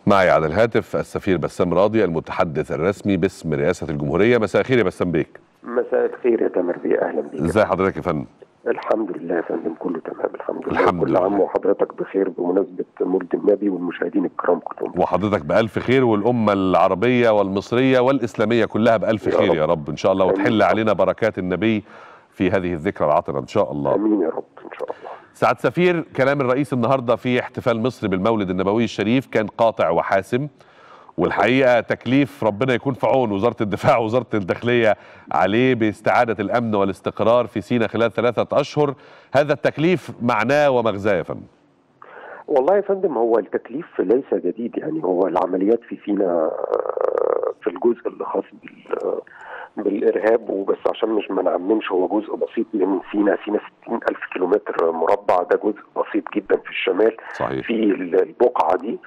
معي على الهاتف السفير بسام راضي المتحدث الرسمي باسم رئاسة الجمهورية مساء الخير يا بسام بيك مساء الخير يا تامر بيه اهلا بيك ازي حضرتك يا فندم الحمد لله يا فندم كله تمام الحمد لله الحمد كل لله. عام وحضرتك بخير بمناسبه مولد النبي والمشاهدين الكرام كلهم وحضرتك بألف خير والأمة العربية والمصرية والإسلامية كلها بألف يا خير رب. يا رب إن شاء الله آمين. وتحل علينا بركات النبي في هذه الذكرى العطرة إن شاء الله امين يا رب ان شاء الله سعد سفير كلام الرئيس النهارده في احتفال مصر بالمولد النبوي الشريف كان قاطع وحاسم والحقيقه تكليف ربنا يكون في عون وزاره الدفاع ووزاره الداخليه عليه باستعاده الامن والاستقرار في سيناء خلال ثلاثه اشهر هذا التكليف معناه ومغزاه يا فندم والله يا فندم هو التكليف ليس جديد يعني هو العمليات في سينا آه، في الجزء اللي خاص بال آه، بالارهاب وبس عشان مش ما نعممش هو جزء بسيط من سينا سينا 60 الف كيلومتر مربع ده جزء بسيط جدا في الشمال صحيح في البقعة دي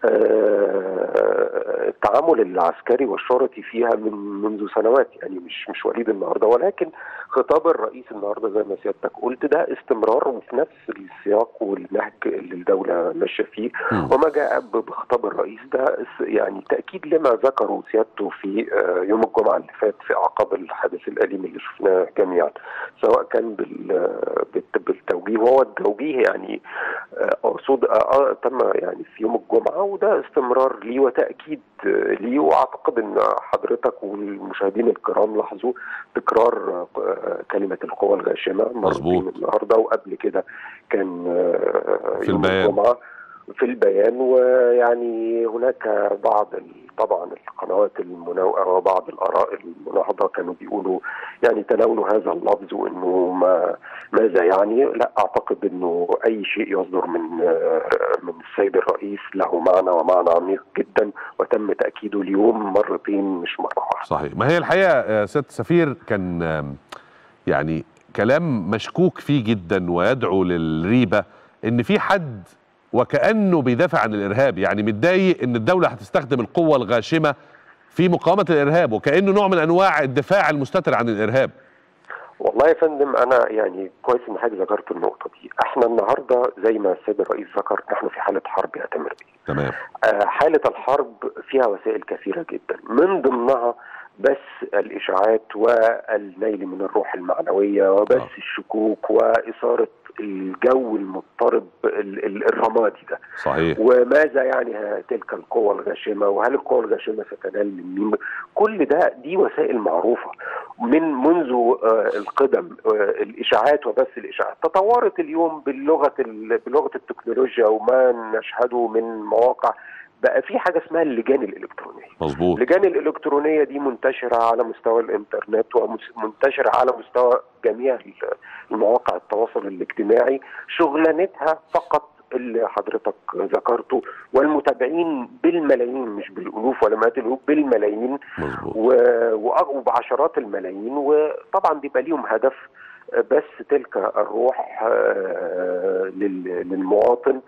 آه، التعامل العسكري والشرطي فيها من منذ سنوات يعني مش مش وليد النهارده ولكن خطاب الرئيس النهارده زي ما سيادتك قلت ده استمرار وفي نفس السياق والنهج اللي الدوله ماشيه فيه مم. وما جاء ب- بخطاب الرئيس ده اس- يعني تاكيد لما ذكره سيادته في آه، يوم الجمعه اللي فات في اعقاب الحدث الاليم اللي شفناه جميعا سواء كان بال- بالت- بالتوجيه وهو التوجيه يعني آه، اقصد آه، آه، تم يعني في يوم الجمعه وده استمرار ليه وتاكيد آه، ليه واعتقد ان حضرتك والمشاهدين الكرام لاحظوا تكرار آه، كلمه القوى الغاشمه مظبوط. مرتين النهارده وقبل كده كان آه، في يوم البيان. الجمعه في البيان ويعني هناك بعض ال- طبعا القنوات المناوئه وبعض الاراء المناهضه كانوا بيقولوا يعني تناولوا هذا اللفظ وانه ما ماذا يعني لا اعتقد انه اي شيء يصدر من آه، من السيد الرئيس له معنى ومعنى عميق جدا وتم تاكيده اليوم مرتين مش مره واحده صحيح ما هي الحقيقه آه، سياده السفير كان آم، يعني كلام مشكوك فيه جدا ويدعو للريبه ان في حد وكانه بيدافع عن الارهاب يعني متضايق ان الدوله هتستخدم القوه الغاشمه في مقاومه الارهاب وكانه نوع من انواع الدفاع المستتر عن الارهاب والله يا فندم انا يعني كويس ان حضرتك ذكرت النقطه دي احنا النهارده زي ما السيد الرئيس ذكر نحن في حاله حرب يا تامر بيه تمام آه، حالة الحرب فيها وسائل كثيرة جدا من ضمنها بس الإشاعات والنيل من الروح المعنوية وبس آه. الشكوك وإثارة الجو المضطرب ال- ال- الرمادي ده صحيح وماذا يعني ه- تلك القوى الغاشمة وهل القوى الغاشمة ستنال من مين كل ده دي وسائل معروفة من منذ آه، القدم آه، الإشاعات وبس الإشاعات تطورت اليوم باللغة ال- بلغة التكنولوجيا وما نشهده من مواقع بقى في حاجة اسمها اللجان الإلكترونية مظبوط اللجان الإلكترونية دي منتشرة على مستوى الإنترنت ومنتشرة على مستوى جميع المواقع التواصل الاجتماعي شغلانتها فقط اللي حضرتك ذكرته والمتابعين بالملايين مش بالالوف ولا مئات الالوف بالملايين مظبوط و- وأ- وبعشرات الملايين وطبعا بيبقى ليهم هدف بس تلك الروح آه، لل- للمواطن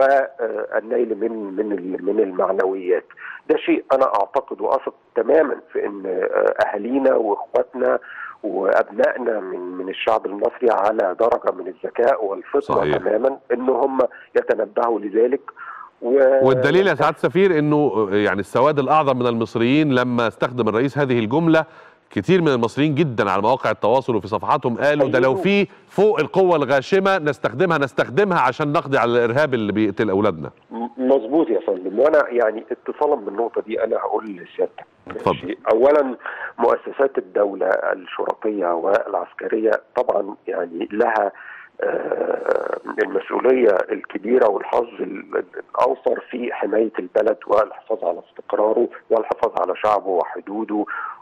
والنيل من من ال- من المعنويات ده شيء انا اعتقد واثق تماما في ان آه، اهالينا واخواتنا وابنائنا من من الشعب المصري على درجه من الذكاء والفطنه صحيح. تماما ان هم يتنبهوا لذلك و... والدليل يا سعاده السفير انه يعني السواد الاعظم من المصريين لما استخدم الرئيس هذه الجمله كتير من المصريين جدا على مواقع التواصل وفي صفحاتهم قالوا ده لو أيوه. في فوق القوه الغاشمه نستخدمها نستخدمها عشان نقضي على الارهاب اللي بيقتل اولادنا مظبوط يا فندم وانا يعني اتصالا بالنقطه دي انا هقول لسيادتك اتفضل. شيء. اولا مؤسسات الدوله الشرطيه والعسكريه طبعا يعني لها آه، المسؤوليه الكبيره والحظ ال- الاوفر في حمايه البلد والحفاظ على استقراره والحفاظ على شعبه وحدوده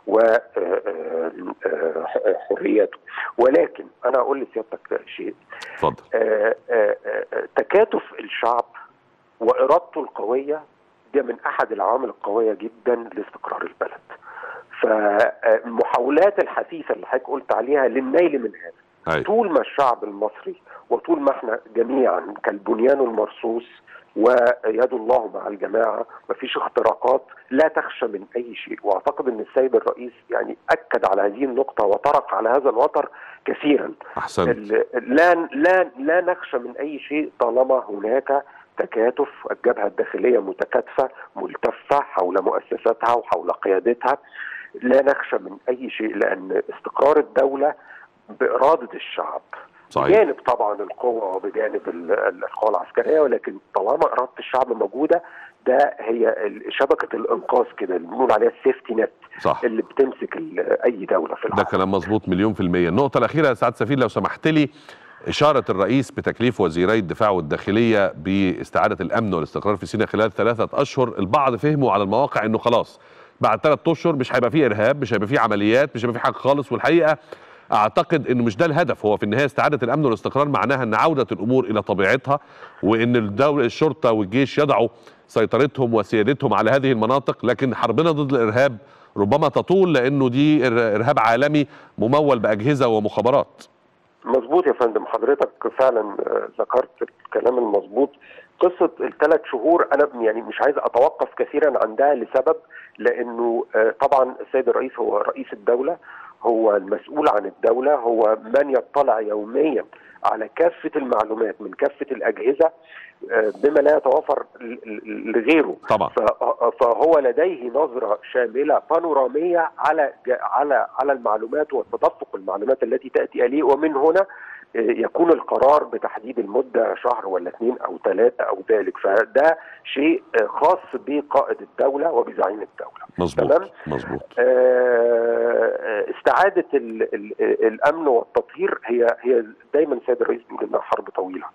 وحريته ولكن انا اقول لسيادتك شيء اتفضل آه، آه، آه، تكاتف الشعب وارادته القويه ده من احد العوامل القويه جدا لاستقرار البلد. فالمحاولات الحثيثه اللي حضرتك قلت عليها للنيل من هذا أي. طول ما الشعب المصري وطول ما احنا جميعا كالبنيان المرصوص ويد الله مع الجماعه مفيش اختراقات لا تخشى من اي شيء واعتقد ان السيد الرئيس يعني اكد على هذه النقطه وطرق على هذا الوتر كثيرا احسنت ال- لا لا لا نخشى من اي شيء طالما هناك تكاتف الجبهه الداخليه متكاتفه ملتفه حول مؤسساتها وحول قيادتها لا نخشى من اي شيء لان استقرار الدوله باراده الشعب صحيح بجانب طبعا القوه وبجانب ال- ال- القوى العسكريه ولكن طالما اراده الشعب موجوده ده هي ال- شبكه الانقاذ كده اللي بنقول عليها السيفتي نت صح اللي بتمسك ال- اي دوله في ده العالم كلام مظبوط مليون في المية النقطة الأخيرة يا سعادة سفير لو سمحت لي إشارة الرئيس بتكليف وزيري الدفاع والداخلية باستعادة الأمن والاستقرار في سيناء خلال ثلاثة أشهر البعض فهموا على المواقع إنه خلاص بعد ثلاثة أشهر مش هيبقى فيه إرهاب مش هيبقى فيه عمليات مش هيبقى فيه حاجة خالص والحقيقة أعتقد إنه مش ده الهدف هو في النهاية استعادة الأمن والاستقرار معناها إن عودة الأمور إلى طبيعتها وإن الدولة الشرطة والجيش يضعوا سيطرتهم وسيادتهم على هذه المناطق لكن حربنا ضد الإرهاب ربما تطول لانه دي إر- ارهاب عالمي ممول باجهزه ومخابرات مظبوط يا فندم حضرتك فعلا آه، ذكرت الكلام المظبوط قصه الثلاث شهور انا يعني مش عايز اتوقف كثيرا عندها لسبب لانه آه، طبعا السيد الرئيس هو رئيس الدوله هو المسؤول عن الدوله هو من يطلع يوميا على كافه المعلومات من كافه الاجهزه آه، بما لا يتوافر ل- ل- لغيره طبعا ف- فهو لديه نظرة شاملة بانورامية على ج- على على المعلومات وتدفق المعلومات التي تأتي إليه ومن هنا آه، يكون القرار بتحديد المدة شهر ولا اثنين أو ثلاثة أو ذلك فده شيء آه، خاص بقائد الدولة وبزعيم الدولة مظبوط تمام. مظبوط آه، استعادة ال- ال- الأمن والتطهير هي هي دايما سيد الرئيس بيقول إنها حرب طويلة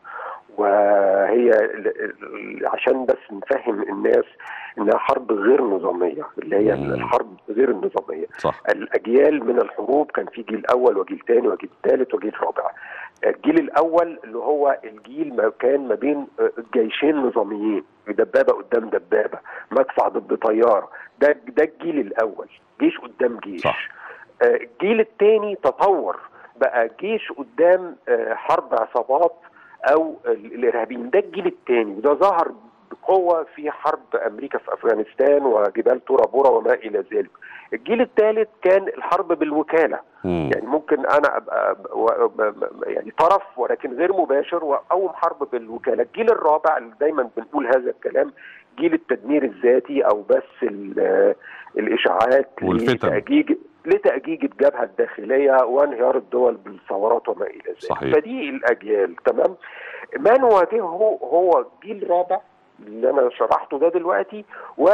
وهي ال- ال- عشان بس نفهم الناس إنها حرب غير نظامية اللي هي مم. الحرب غير النظامية صح الأجيال من الحروب كان في جيل أول وجيل ثاني وجيل ثالث وجيل رابع الجيل الأول اللي هو الجيل ما كان ما بين آه، جيشين نظاميين دبابة قدام دبابة مدفع ضد طيارة ده ده الجيل الأول جيش قدام جيش صح. آه، الجيل الثاني تطور بقى جيش قدام آه، حرب عصابات او ال- الارهابيين ده الجيل الثاني وده ظهر بقوه في حرب امريكا في افغانستان وجبال تورا بورا وما الى ذلك. الجيل الثالث كان الحرب بالوكاله مم. يعني ممكن انا ابقى ب- و- ب- ب- يعني طرف ولكن غير مباشر واقوم حرب بالوكاله، الجيل الرابع اللي دايما بنقول هذا الكلام جيل التدمير الذاتي او بس ال- الاشاعات والفتن. لتأجيج لتأجيج الجبهة الداخلية وانهيار الدول بالثورات وما إلى ذلك صحيح. فدي الأجيال تمام ما نواجهه هو جيل رابع اللي أنا شرحته ده دلوقتي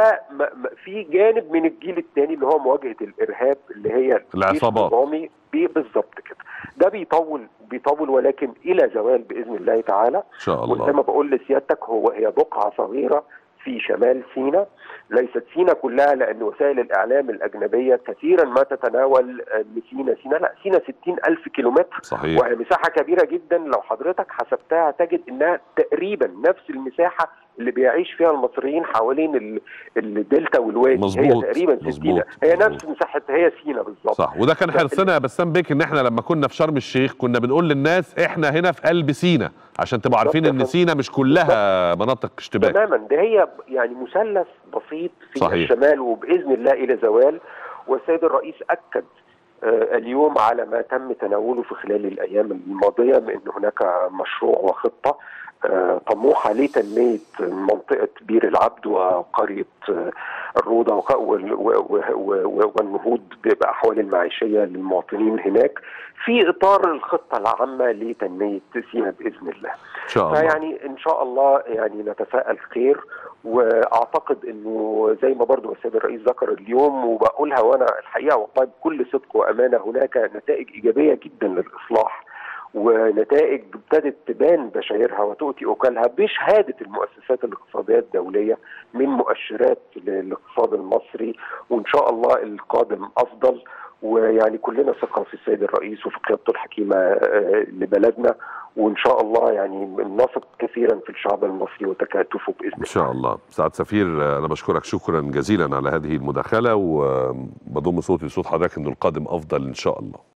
وفي جانب من الجيل الثاني اللي هو مواجهة الإرهاب اللي هي الجيش العصابات. النظامي بي- بالظبط كده ده بيطول بيطول ولكن إلى زوال بإذن الله تعالى ان شاء وزي الله ما بقول لسيادتك هو هي بقعة صغيرة في شمال سيناء ليست سيناء كلها لأن وسائل الإعلام الأجنبية كثيرا ما تتناول آه، سيناء سيناء لا سيناء 60 ألف كيلومتر صحيح وهي مساحة كبيرة جدا لو حضرتك حسبتها تجد إنها تقريبا نفس المساحة اللي بيعيش فيها المصريين حوالين ال- الدلتا والوادي مظبوط، هي تقريبا 60 مظبوط، هي مظبوط. نفس مساحة هي سيناء بالظبط صح وده كان حرصنا يا بسام بيك ان احنا لما كنا في شرم الشيخ كنا بنقول للناس احنا هنا في قلب سينا عشان تبقوا عارفين ان بالظبط. سينا مش كلها مناطق اشتباك تماما ده هي يعني مثلث بسيط في صحيح. صحيح. الشمال وباذن الله الى زوال والسيد الرئيس اكد آه، اليوم على ما تم تناوله في خلال الايام الماضيه من ان هناك مشروع وخطه آه، طموحه لتنميه منطقه بير العبد وقريه آه، الروضه وق- وال- و- و- و- والنهوض باحوال المعيشيه للمواطنين هناك في اطار الخطه العامه لتنميه سيناء باذن الله. ان شاء الله فيعني ان شاء الله يعني نتفائل خير واعتقد انه زي ما برضو السيد الرئيس ذكر اليوم وبقولها وانا الحقيقه والله بكل صدق وامانه هناك نتائج ايجابيه جدا للاصلاح ونتائج ابتدت تبان بشايرها وتؤتي اكلها بشهاده المؤسسات الاقتصاديه الدوليه من مؤشرات للاقتصاد المصري وان شاء الله القادم افضل ويعني كلنا ثقه في السيد الرئيس وفي قيادته الحكيمه آه، لبلدنا وان شاء الله يعني نثق كثيرا في الشعب المصري وتكاتفه باذن ان الله شاء الله سعد سفير انا بشكرك شكرا جزيلا على هذه المداخله وبضم صوتي لصوت حضرتك انه القادم افضل ان شاء الله